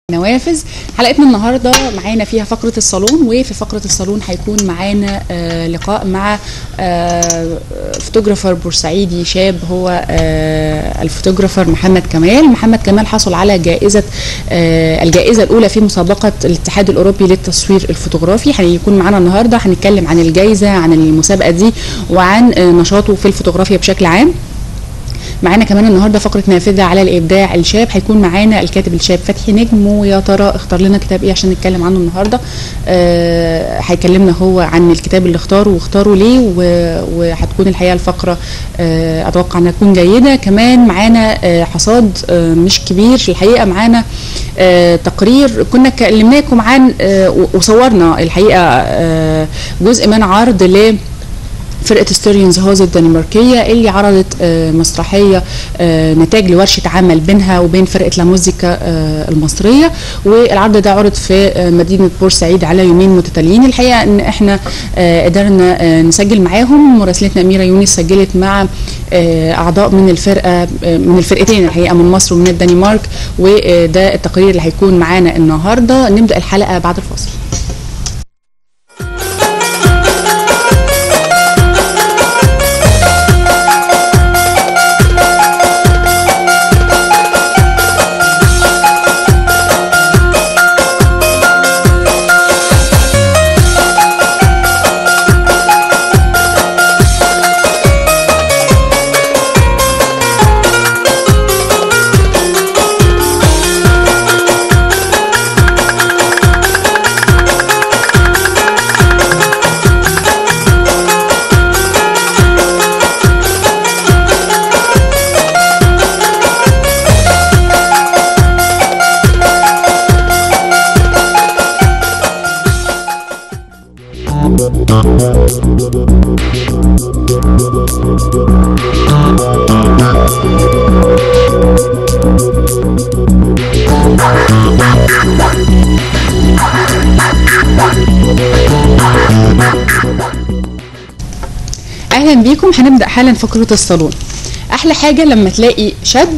نوافذ حلقتنا النهارده معانا فيها فقره الصالون وفي فقره الصالون هيكون معانا آه لقاء مع آه فوتوغرافر بورسعيدي شاب هو آه الفوتوغرافر محمد كمال محمد كمال حصل على جائزه آه الجائزه الاولى في مسابقه الاتحاد الاوروبي للتصوير الفوتوغرافي هيكون معانا النهارده هنتكلم عن الجائزه عن المسابقه دي وعن آه نشاطه في الفوتوغرافيا بشكل عام معانا كمان النهارده فقره نافذه على الابداع الشاب هيكون معانا الكاتب الشاب فتحي نجم ويا ترى اختار لنا كتاب ايه عشان نتكلم عنه النهارده آه هيكلمنا هو عن الكتاب اللي اختاره واختاره ليه وهتكون الحقيقه الفقره آه اتوقع انها تكون جيده كمان معانا آه حصاد آه مش كبير الحقيقه معانا آه تقرير كنا كلمناكم عن آه وصورنا الحقيقه آه جزء من عرض ل فرقه ستيريونز هاوز الدنماركيه اللي عرضت مسرحيه نتاج لورشه عمل بينها وبين فرقه لا موزيكا المصريه والعرض ده عرض في مدينه بورسعيد على يومين متتاليين الحقيقه ان احنا قدرنا نسجل معاهم مراسلتنا اميره يونس سجلت مع اعضاء من الفرقه من الفرقتين الحقيقه من مصر ومن الدنمارك وده التقرير اللي هيكون معانا النهارده نبدا الحلقه بعد الفاصل اهلا بيكم هنبدا حالا فقره الصالون احلى حاجه لما تلاقي شاب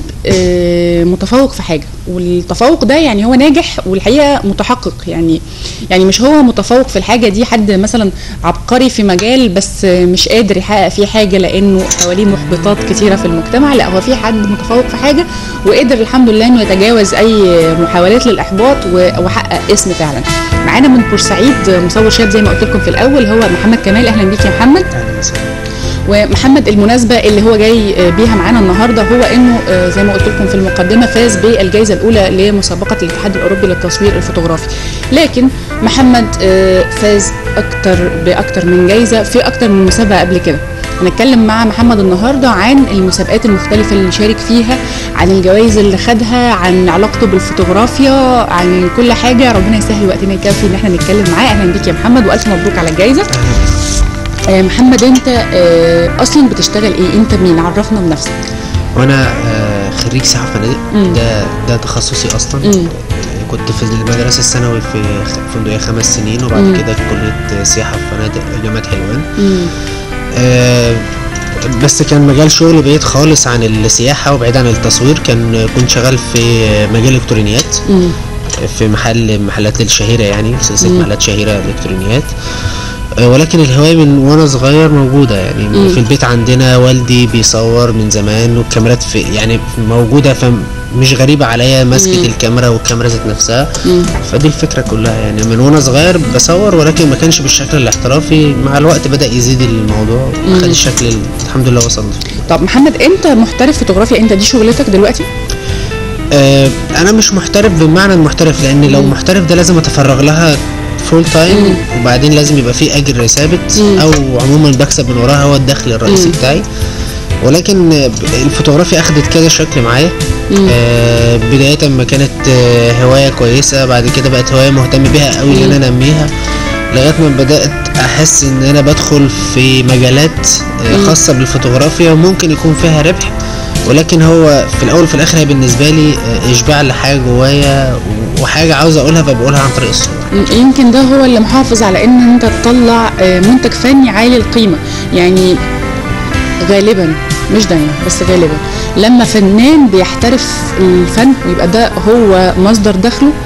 متفوق في حاجه والتفوق ده يعني هو ناجح والحقيقه متحقق يعني يعني مش هو متفوق في الحاجه دي حد مثلا عبقري في مجال بس مش قادر يحقق فيه حاجه لانه حواليه محبطات كتيره في المجتمع لا هو في حد متفوق في حاجه وقدر الحمد لله انه يتجاوز اي محاولات للاحباط وحقق اسم فعلا معانا من بورسعيد مصور شاب زي ما قلت لكم في الاول هو محمد كمال اهلا بيك يا محمد اهلا وسهلا ومحمد المناسبة اللي هو جاي بيها معانا النهاردة هو انه زي ما قلت لكم في المقدمة فاز بالجائزة الاولى لمسابقة الاتحاد الاوروبي للتصوير الفوتوغرافي لكن محمد فاز اكتر باكتر من جائزة في اكتر من مسابقة قبل كده هنتكلم مع محمد النهارده عن المسابقات المختلفة اللي شارك فيها عن الجوائز اللي خدها عن علاقته بالفوتوغرافيا عن كل حاجة ربنا يسهل وقتنا يكفي ان احنا نتكلم معاه اهلا بيك يا محمد والف مبروك على الجائزة آه محمد انت آه اصلا بتشتغل ايه انت مين عرفنا بنفسك وانا آه خريج سياحه فنادق ده ده تخصصي اصلا مم. كنت في المدرسه الثانوي في فندقيه خمس سنين وبعد مم. كده في كليه سياحه وفنادق جامعه حلوان آه بس كان مجال شغل بعيد خالص عن السياحه وبعيد عن التصوير كان كنت شغال في مجال الكترونيات مم. في محل محلات الشهيره يعني سلسله محلات شهيره الكترونيات ولكن الهوايه من وانا صغير موجوده يعني مم. في البيت عندنا والدي بيصور من زمان والكاميرات في يعني موجوده فمش غريبه عليا مسكه الكاميرا والكاميرا ذات نفسها مم. فدي الفكره كلها يعني من وانا صغير بصور ولكن ما كانش بالشكل الاحترافي مع الوقت بدا يزيد الموضوع خد الشكل الحمد لله وصلنا طب محمد انت محترف فوتوغرافيا انت دي شغلتك دلوقتي آه انا مش محترف بمعنى المحترف لان لو محترف ده لازم اتفرغ لها فول تايم وبعدين لازم يبقى في اجر ثابت او عموما بكسب من وراها هو الدخل الرئيسي مم. بتاعي ولكن الفوتوغرافيا اخدت كذا شكل معايا آه بدايه ما كانت آه هوايه كويسه بعد كده بقت هوايه مهتم بيها قوي ان انا انميها لغايه ما بدات احس ان انا بدخل في مجالات آه خاصه بالفوتوغرافيا ممكن يكون فيها ربح ولكن هو في الاول وفي الاخر هي بالنسبه لي اشباع لحاجه جوايا وحاجه عاوز اقولها فبقولها عن طريق الصور يمكن ده هو اللي محافظ على ان انت تطلع منتج فني عالي القيمه يعني غالبا مش دايما بس غالبا لما فنان بيحترف الفن ويبقى ده هو مصدر دخله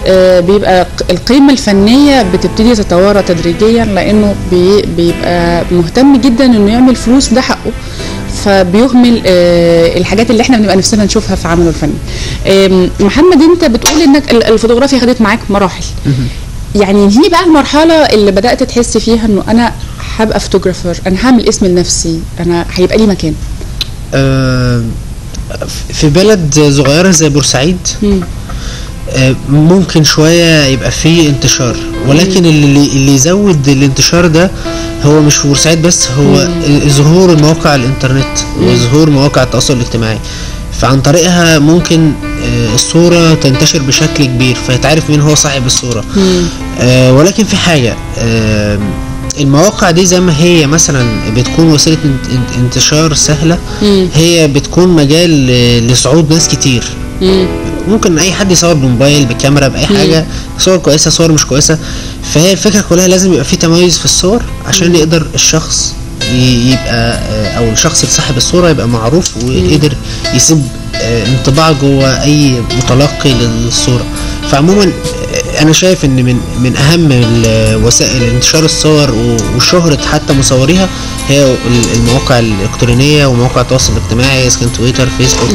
آه، بيبقى ق- القيمة الفنية بتبتدي تتوارى تدريجيا لأنه بي- بيبقى مهتم جدا إنه يعمل فلوس ده حقه فبيهمل آه، الحاجات اللي احنا بنبقى نفسنا نشوفها في عمله الفني آم، محمد انت بتقول انك ال- الفوتوغرافيا خدت معاك مراحل يعني دي بقى المرحلة اللي بدأت تحس فيها انه انا هبقى فوتوغرافر انا هعمل اسم لنفسي انا هيبقى لي مكان آه، في بلد صغيرة زي بورسعيد مم. آه، ممكن شوية يبقى فيه انتشار ولكن اللي اللي يزود الانتشار ده هو مش في بورسعيد بس هو ظهور مواقع الانترنت وظهور مواقع التواصل الاجتماعي فعن طريقها ممكن آه، الصورة تنتشر بشكل كبير فيتعرف مين هو صاحب الصورة آه، ولكن في حاجة آه، المواقع دي زي ما هي مثلا بتكون وسيلة انت- انت- انتشار سهلة مم. هي بتكون مجال آه، لصعود ناس كتير مم. ممكن اي حد يصور بموبايل بكاميرا باي حاجه صور كويسه صور مش كويسه فهي الفكره كلها لازم يبقى في تميز في الصور عشان يقدر الشخص ي- يبقى آه، او الشخص اللي صاحب الصوره يبقى معروف ويقدر يسيب آه، انطباع جوه اي متلقي للصوره فعموما آه، انا شايف ان من من اهم ال- وسائل انتشار الصور و- وشهره حتى مصوريها هي ال- المواقع الالكترونيه ومواقع التواصل الاجتماعي اذا كان تويتر فيسبوك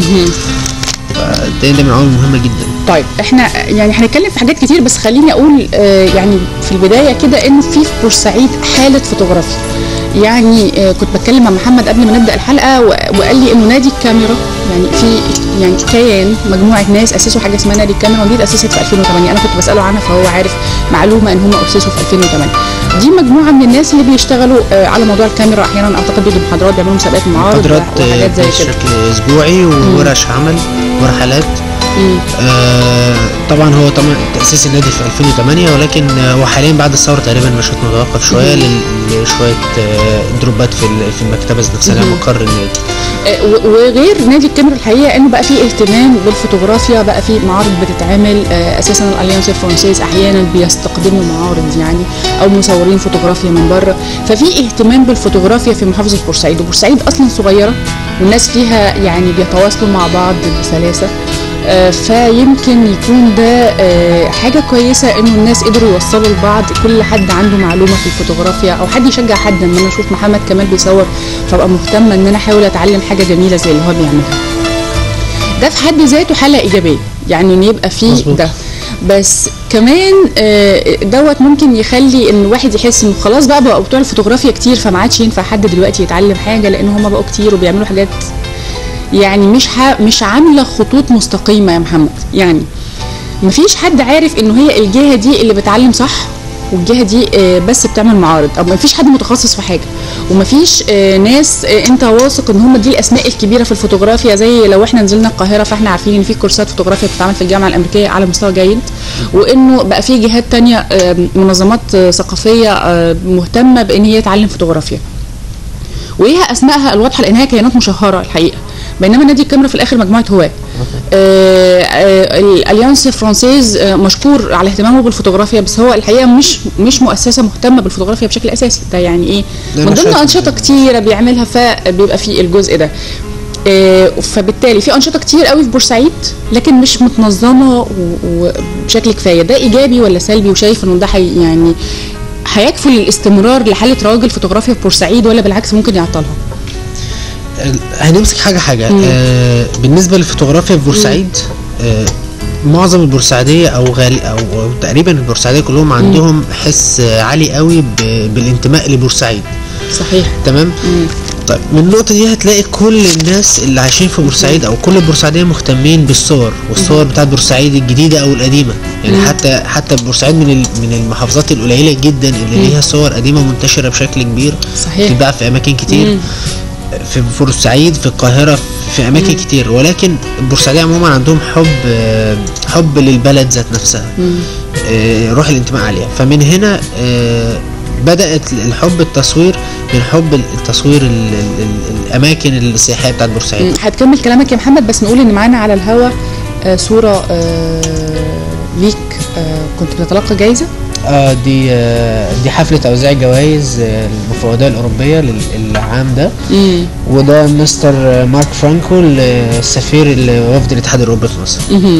فده ده من العوامل المهمه جدا طيب احنا يعني هنتكلم في حاجات كتير بس خليني اقول آه، يعني في البدايه كده انه في في بورسعيد حاله فوتوغرافيا يعني آه، كنت بتكلم مع محمد قبل ما نبدا الحلقه و- وقال لي انه نادي الكاميرا يعني في يعني كيان مجموعه ناس اسسوا حاجه اسمها نادي الكاميرا ودي اتاسست في 2008 انا كنت بساله عنها فهو عارف معلومه ان هم اسسوا في 2008 دي مجموعه من الناس اللي بيشتغلوا آه، على موضوع الكاميرا احيانا اعتقد بيدوا محاضرات بيعملوا مسابقات معارض محاضرات وحاجات زي كده بشكل اسبوعي وورش عمل ورحلات مم. آه طبعا هو طبعا تاسيس النادي في 2008 ولكن آه، هو حاليا بعد الثوره تقريبا النشاط متوقف شويه لل- لشويه آه دروبات في ال- في المكتبه ذات نفسها اللي هي مقر النادي آه، و- وغير نادي الكاميرا الحقيقه انه بقى في اهتمام بالفوتوغرافيا بقى في معارض بتتعمل آه، اساسا الاليانس الفرنسيز احيانا بيستقدموا معارض يعني او مصورين فوتوغرافيا من بره ففي اهتمام بالفوتوغرافيا في محافظه بورسعيد وبورسعيد اصلا صغيره والناس فيها يعني بيتواصلوا مع بعض بسلاسه آه، فيمكن يكون ده آه، حاجه كويسه انه الناس قدروا يوصلوا لبعض كل حد عنده معلومه في الفوتوغرافيا او حد يشجع حد ان انا اشوف محمد كمال بيصور فابقى مهتمه ان انا احاول اتعلم حاجه جميله زي اللي هو بيعملها ده في حد ذاته حاله ايجابيه يعني ان يبقى فيه مظبوط. ده بس كمان آه، دوت ممكن يخلي ان الواحد يحس انه خلاص بقى بقى بتوع الفوتوغرافيا كتير فما عادش ينفع حد دلوقتي يتعلم حاجه لان هم بقوا كتير وبيعملوا حاجات يعني مش ح... مش عامله خطوط مستقيمه يا محمد يعني مفيش حد عارف انه هي الجهه دي اللي بتعلم صح والجهه دي آه، بس بتعمل معارض او مفيش حد متخصص في حاجه ومفيش آه، ناس آه، انت واثق ان هم دي الاسماء الكبيره في الفوتوغرافيا زي لو احنا نزلنا القاهره فاحنا عارفين ان في كورسات فوتوغرافيا بتتعمل في الجامعه الامريكيه على مستوى جيد وانه بقى في جهات تانية آه، منظمات آه، ثقافيه آه، مهتمه بان هي تعلم فوتوغرافيا وليها اسمائها الواضحه لانها كيانات مشهره الحقيقه بينما نادي الكاميرا في الاخر مجموعه هواه آه، آه، الاليانس الفرنسيز آه، مشكور على اهتمامه بالفوتوغرافيا بس هو الحقيقه مش مش مؤسسه مهتمه بالفوتوغرافيا بشكل اساسي ده يعني ايه ده من ضمن نشاط. انشطه كتيره بيعملها فبيبقى في الجزء ده آه، فبالتالي في انشطه كتير قوي في بورسعيد لكن مش متنظمه و- وبشكل كفايه ده ايجابي ولا سلبي وشايف انه ده حي يعني هيكفل الاستمرار لحاله رواج الفوتوغرافيا في بورسعيد ولا بالعكس ممكن يعطلها ال- هنمسك حاجه حاجه آه بالنسبه للفوتوغرافيا في بورسعيد آه معظم البورسعيديه او غالي او, أو تقريبا البورسعيديه كلهم عندهم حس آه، عالي قوي ب- بالانتماء لبورسعيد صحيح تمام طيب من النقطة دي هتلاقي كل الناس اللي عايشين في بورسعيد أو كل البورسعيدية مهتمين بالصور والصور بتاعت بورسعيد الجديدة أو القديمة يعني مم. حتى حتى بورسعيد من ال- من المحافظات القليلة جدا اللي ليها صور قديمة منتشرة بشكل كبير صحيح بتتباع في أماكن كتير مم. في بورسعيد في القاهرة في أماكن كتير ولكن البورسعيدية عموما عندهم حب آه، حب للبلد ذات نفسها مم. آه، روح الانتماء عليها فمن هنا آه، بدأت الحب التصوير من حب التصوير ال ال ال الأماكن السياحية بتاعت بورسعيد مم. هتكمل كلامك يا محمد بس نقول ان معانا على الهوا آه، صوره آه، ليك آه، كنت بتتلقى جايزه اه دي آه دي حفلة توزيع جوائز آه المفوضية الأوروبية للعام ده امم وده مستر آه، مارك فرانكو السفير وفد الاتحاد الأوروبي في مصر مهم.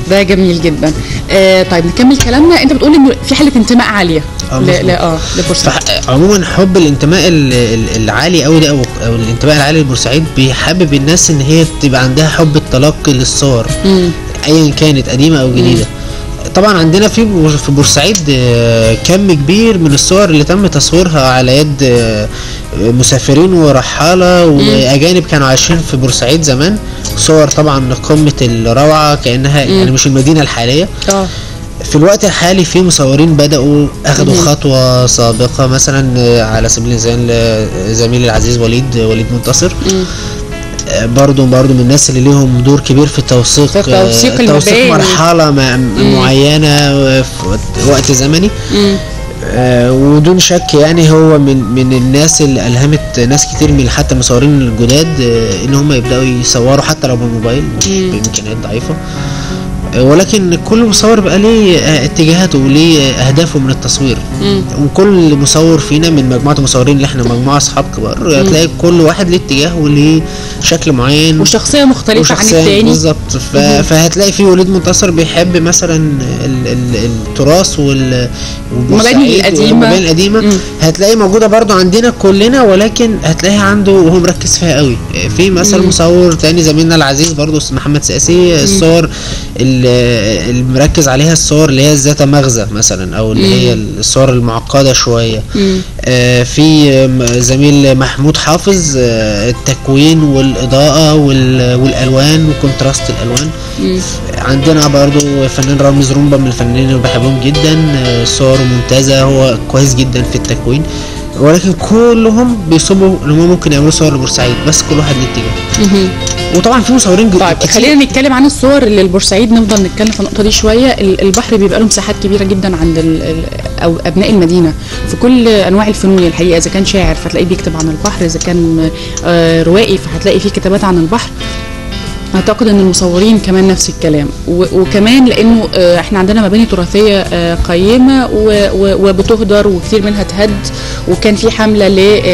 ده جميل جدا آه طيب نكمل كلامنا انت بتقول ان في حاله انتماء عاليه آه، ل- مظبوط. ل- اه لبورسعيد فح- عموما حب الانتماء ال- ال- العالي قوي ده او او الانتماء العالي لبورسعيد بيحبب الناس ان هي تبقى عندها حب التلقي للصور مم. ايا كانت قديمه او جديده طبعا عندنا في بور- في بورسعيد آه، كم كبير من الصور اللي تم تصويرها على يد آه، مسافرين ورحاله واجانب كانوا عايشين في بورسعيد زمان صور طبعا قمه الروعه كانها يعني مش المدينه الحاليه اه في الوقت الحالي في مصورين بدأوا أخدوا خطوة سابقة مثلا آه، على سبيل المثال آه، زميلي العزيز وليد آه، وليد منتصر مم. آه، برضو برضو من الناس اللي ليهم دور كبير في توثيق في توثيق آه، توثيق المباني. مرحلة مع- معينة آه، في وقت- وقت زمني مم. آه، ودون شك يعني هو من من الناس اللي الهمت ناس كتير من حتى المصورين الجداد آه، ان هم يبداوا يصوروا حتى لو بالموبايل مش بامكانيات ضعيفه آه، ولكن كل مصور بقى ليه آه، اتجاهاته وليه آه، اهدافه من التصوير مم. وكل مصور فينا من مجموعه المصورين اللي احنا مجموعه اصحاب كبار هتلاقي كل واحد ليه اتجاه وليه شكل معين وشخصيه مختلفه عن وشخصيا التاني بالظبط ف... فهتلاقي في وليد منتصر بيحب مثلا ال... ال... التراث وال وبورسعيد المباني القديمة. والمباني القديمه مم. هتلاقي موجوده برضو عندنا كلنا ولكن هتلاقيها عنده وهو مركز فيها قوي في مثلا مصور تاني زميلنا العزيز برضو اسمه محمد ساسي الصور ال- اللي مركز عليها الصور اللي هي ذات مغزى مثلا او اللي هي الصور المعقده شويه مم. آه، في آم، زميل محمود حافظ آه، التكوين والإضاءة وال- والألوان وكونتراست الألوان مم. عندنا برضو فنان رامز رومبا من الفنانين اللي بحبهم جدا آه، صوره ممتازة هو كويس جدا في التكوين ولكن كلهم بيصبوا ان هم ممكن يعملوا صور لبورسعيد بس كل واحد ليه اتجاه مهم. وطبعا في مصورين جو- طيب كتير خلينا نتكلم عن الصور اللي البورسعيد نفضل نتكلم في النقطه دي شويه ال- البحر بيبقى له مساحات كبيره جدا عند ال ال او ابناء المدينه في كل انواع الفنون الحقيقه اذا كان شاعر فتلاقيه بيكتب عن البحر اذا كان آه، روائي فهتلاقي فيه كتابات عن البحر اعتقد ان المصورين كمان نفس الكلام و- وكمان لانه آه، احنا عندنا مباني تراثيه آه، قيمه و- و- وبتهدر وكثير منها تهد وكان في حمله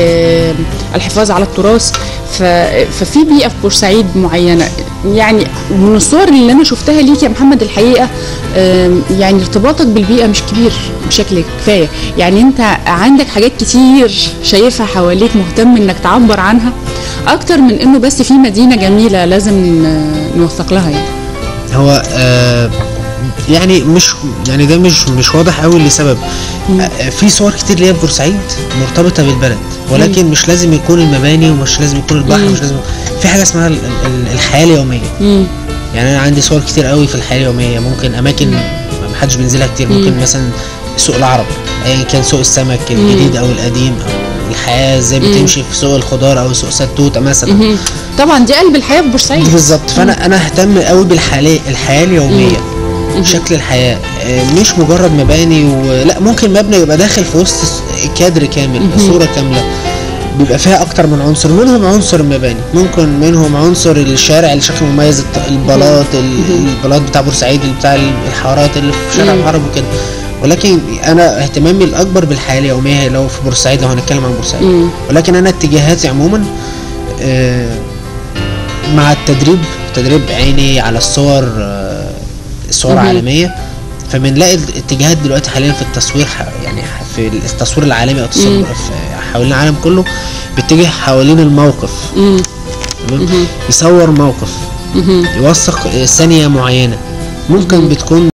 للحفاظ على التراث ف- ففي بيئه في بورسعيد معينه يعني من الصور اللي انا شفتها ليك يا محمد الحقيقه آم، يعني ارتباطك بالبيئه مش كبير بشكل كفايه يعني انت عندك حاجات كتير شايفها حواليك مهتم انك تعبر عنها اكتر من انه بس في مدينه جميله لازم آه، نوثق لها يعني هو آه يعني مش يعني ده مش مش واضح قوي لسبب آه في صور كتير ليا في بورسعيد مرتبطه بالبلد ولكن مش لازم يكون المباني ومش لازم يكون البحر مش لازم في حاجه اسمها ال- ال- الحياه اليوميه مم. يعني انا عندي صور كتير قوي في الحياه اليوميه ممكن اماكن ما حدش بينزلها كتير ممكن مثلا سوق العرب ايا كان سوق السمك الجديد او القديم او الحياه ازاي بتمشي في سوق الخضار او سوق ستوته مثلا مم. طبعا دي قلب الحياه في بورسعيد بالظبط فانا انا اهتم قوي بالحياه الحياه اليوميه شكل الحياه آه، مش مجرد مباني ولا ممكن مبنى يبقى داخل في وسط س- كادر كامل صوره كامله بيبقى فيها اكتر من عنصر منهم عنصر المباني ممكن منهم عنصر الشارع اللي شكله مميز الط- البلاط ال- البلاط بتاع بورسعيد اللي بتاع الحارات اللي في شارع العرب وكده ولكن انا اهتمامي الاكبر بالحياه اليوميه لو في بورسعيد لو هنتكلم عن بورسعيد مم. ولكن انا اتجاهاتي عموما آه، مع التدريب تدريب عيني على الصور آه، الصور مهم. عالميه فبنلاقي الاتجاهات دلوقتي حاليا في التصوير ح- يعني ح- في التصوير العالمي او التصوير في- حوالين العالم كله بيتجه حوالين الموقف مم. تمام يصور موقف مهم. يوثق آه، ثانيه معينه ممكن بتكون